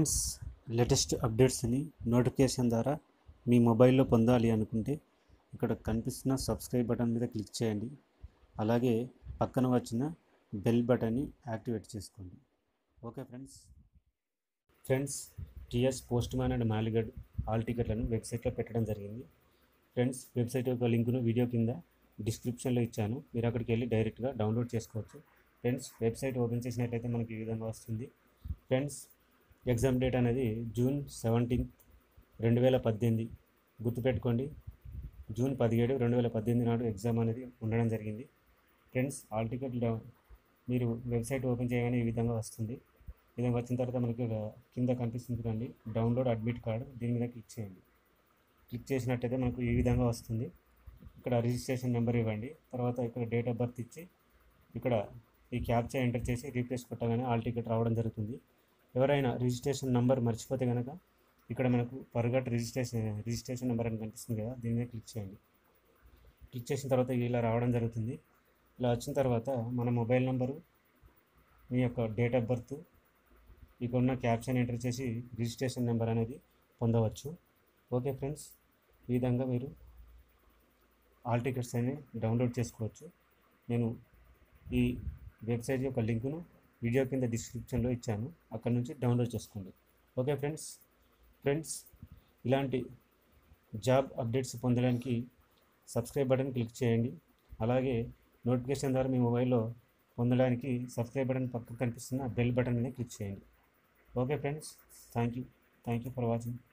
friends latest అప్డేట్స్ని notification ద్వారా మీ మొబైల్లో పొందాలి అనుకుంటే ఇక్కడ కనిపిస్తున్న సబ్స్క్రైబ్ బటన్ మీద క్లిక్ చేయండి అలాగే పక్కన వచ్చిన బెల్ బటన్ని యాక్టివేట్ చేసుకోండి okay friends friends TS postman and mail guard all టికెట్లను వెబ్సైట్లో పెట్టడం జరిగింది ఫ్రెండ్స్ వెబ్సైట్ యొక్క లింకును వీడియో కింద డిస్క్రిప్షన్లో ఇచ్చాను మీరు అక్కడికి వెళ్ళి డైరెక్ట్గా డౌన్లోడ్ చేసుకోవచ్చు ఫ్రెండ్స్ వెబ్సైట్ ఓపెన్ చేసినట్లయితే మనకి ఈ విధంగా వస్తుంది ఫ్రెండ్స్ ఎగ్జామ్ డేట్ అనేది జూన్ సెవెంటీన్త్ రెండు వేల పద్దెనిమిది గుర్తుపెట్టుకోండి జూన్ పదిహేడు రెండు వేల పద్దెనిమిది నాడు ఎగ్జామ్ అనేది ఉండడం జరిగింది ఫ్రెండ్స్ ఆల్ టికెట్ డౌ- మీరు వెబ్సైట్ ఓపెన్ చేయగానే ఈ విధంగా వస్తుంది ఈ విధంగా వచ్చిన తర్వాత మనకి ఒక కింద కనిపిస్తుంది చూడండి డౌన్లోడ్ అడ్మిట్ కార్డు దీని మీద క్లిక్ చేయండి క్లిక్ చేసినట్టయితే మనకు ఈ విధంగా వస్తుంది ఇక్కడ రిజిస్ట్రేషన్ నెంబర్ ఇవ్వండి తర్వాత ఇక్కడ డేట్ ఆఫ్ బర్త్ ఇచ్చి ఇక్కడ ఈ క్యాప్చా ఎంటర్ చేసి రీప్లేస్ కొట్టగానే ఆల్ టికెట్ రావడం జరుగుతుంది ఎవరైనా రిజిస్ట్రేషన్ నెంబర్ మర్చిపోతే కనుక ఇక్కడ మనకు పర్గట్ రిజిస్ట్రేషన్ రిజిస్ట్రేషన్ నెంబర్ అని కనిపిస్తుంది కదా దీని మీద క్లిక్ చేయండి క్లిక్ చేసిన తర్వాత ఇలా రావడం జరుగుతుంది ఇలా వచ్చిన తర్వాత మన మొబైల్ నెంబరు మీ యొక్క డేట్ ఆఫ్ బర్త్ ఇక ఉన్న క్యాప్షన్ ఎంటర్ చేసి రిజిస్ట్రేషన్ నెంబర్ అనేది పొందవచ్చు ఓకే ఫ్రెండ్స్ ఈ విధంగా మీరు ఆల్ టికెట్స్ అనేవి డౌన్లోడ్ చేసుకోవచ్చు నేను ఈ వెబ్సైట్ యొక్క లింకును వీడియో కింద డిస్క్రిప్షన్లో ఇచ్చాను అక్కడ నుంచి డౌన్లోడ్ చేసుకోండి ఓకే ఫ్రెండ్స్ ఫ్రెండ్స్ ఇలాంటి జాబ్ అప్డేట్స్ పొందడానికి సబ్స్క్రైబ్ బటన్ క్లిక్ చేయండి అలాగే నోటిఫికేషన్ ద్వారా మీ మొబైల్లో పొందడానికి సబ్స్క్రైబ్ బటన్ పక్కన కనిపిస్తున్న బెల్ బటన్ మీద క్లిక్ చేయండి okay friends thank you thank you for watching